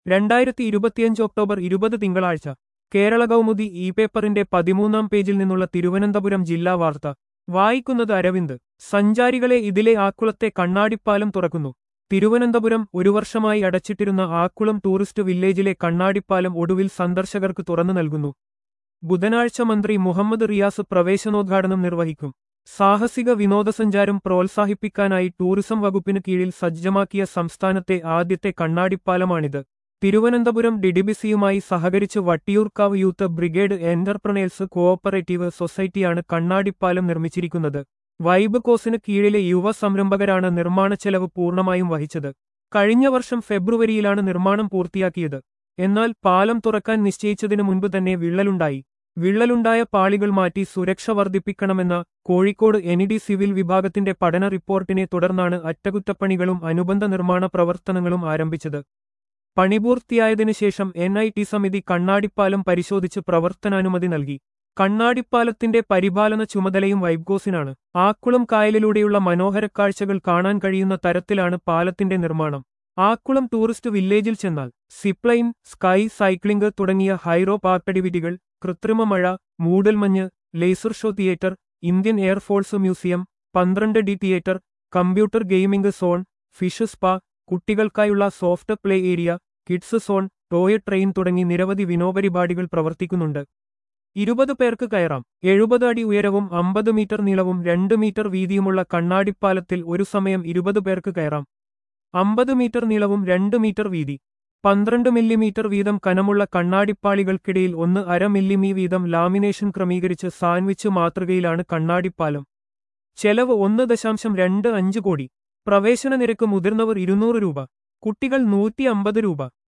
രണ്ടായിരത്തി ഇരുപത്തിയഞ്ച് ഒക്ടോബർ ഇരുപത് തിങ്കളാഴ്ച കേരള കൗമുദി ഇ പേപ്പറിന്റെ പതിമൂന്നാം പേജിൽ നിന്നുള്ള തിരുവനന്തപുരം ജില്ലാ വാർത്ത വായിക്കുന്നത് അരവിന്ദ് സഞ്ചാരികളെ ഇതിലെ ആക്കുളത്തെ കണ്ണാടിപ്പാലം തുറക്കുന്നു തിരുവനന്തപുരം ഒരു വർഷമായി അടച്ചിട്ടിരുന്ന ആക്കുളം ടൂറിസ്റ്റ് വില്ലേജിലെ കണ്ണാടിപ്പാലം ഒടുവിൽ സന്ദർശകർക്ക് തുറന്നു നൽകുന്നു ബുധനാഴ്ച മന്ത്രി മുഹമ്മദ് റിയാസ് പ്രവേശനോദ്ഘാടനം നിർവഹിക്കും സാഹസിക വിനോദസഞ്ചാരം പ്രോത്സാഹിപ്പിക്കാനായി ടൂറിസം വകുപ്പിന് കീഴിൽ സജ്ജമാക്കിയ സംസ്ഥാനത്തെ ആദ്യത്തെ കണ്ണാടിപ്പാലമാണിത് തിരുവനന്തപുരം ഡിഡിബിസിയുമായി സഹകരിച്ച് Vattiyoorkavu youth brigade entrepreneurs cooperative സൊസൈറ്റിയാണ് കണ്ണാടിപ്പാലം നിർമ്മിച്ചിരിക്കുന്നത് വൈബ് കോസിന് കീഴിലെ യുവ സംരംഭകരാണ് നിർമ്മാണ ചെലവ് പൂർണ്ണമായും വഹിച്ചത് കഴിഞ്ഞ വർഷം ഫെബ്രുവരിയിലാണ് നിർമ്മാണം പൂർത്തിയാക്കിയത് എന്നാൽ പാലം തുറക്കാൻ നിശ്ചയിച്ചതിനു മുൻപ് തന്നെ വിള്ളലുണ്ടായി വിള്ളലുണ്ടായ പാളികൾ മാറ്റി സുരക്ഷ വർദ്ധിപ്പിക്കണമെന്ന കോഴിക്കോട് എനിഡി സിവിൽ വിഭാഗത്തിന്റെ പഠന റിപ്പോർട്ടിനെ തുടർന്നാണ് അറ്റകുറ്റപ്പണികളും അനുബന്ധ നിർമ്മാണ പ്രവർത്തനങ്ങളും ആരംഭിച്ചത് പണിപൂർത്തിയായതിനു ശേഷം എൻ ഐ ടി സമിതി കണ്ണാടിപ്പാലം പരിശോധിച്ച് പ്രവർത്തനാനുമതി നൽകി കണ്ണാടിപ്പാലത്തിന്റെ പരിപാലന ചുമതലയും വൈബ്ഗോസിനാണ് ആക്കുളം കായലിലൂടെയുള്ള മനോഹര കാഴ്ചകൾ കാണാൻ കഴിയുന്ന തരത്തിലാണ് പാലത്തിന്റെ നിർമ്മാണം ആക്കുളം ടൂറിസ്റ്റ് വില്ലേജിൽ ചെന്നാൽ സിപ്ലൈൻ സ്കൈ സൈക്ലിംഗ് തുടങ്ങിയ ഹൈറോ ആക്ടിവിറ്റികൾ കൃത്രിമ മഴ മൂടൽമഞ്ഞ് laser show theatre Indian air force museum പന്ത്രണ്ട് D theatre computer gaming zone fish spa കുട്ടികൾക്കായുള്ള soft play area kids zone toy train തുടങ്ങി നിരവധി വിനോപരിപാടികൾ പ്രവർത്തിക്കുന്നുണ്ട് ഇരുപത് പേർക്ക് കയറാം എഴുപത് അടി ഉയരവും അമ്പത് മീറ്റർ നീളവും രണ്ട് മീറ്റർ വീതിയുമുള്ള കണ്ണാടിപ്പാലത്തിൽ ഒരു സമയം ഇരുപത് പേർക്ക് കയറാം അമ്പത് മീറ്റർ നീളവും രണ്ട് മീറ്റർ വീതി പന്ത്രണ്ട് മില്ലിമീറ്റർ വീതം കനമുള്ള കണ്ണാടിപ്പാളികൾക്കിടയിൽ ഒന്ന് അര മില്ലിമീ വീതം ലാമിനേഷൻ ക്രമീകരിച്ച് സാൻവിച്ച് മാതൃകയിലാണ് കണ്ണാടിപ്പാലം ചെലവ് ഒന്ന് ദശാംശം രണ്ട് അഞ്ച് കോടി പ്രവേശന നിരക്ക് മുതിർന്നവർ ഇരുന്നൂറ് രൂപ കുട്ടികൾ നൂറ്റി അമ്പത് രൂപ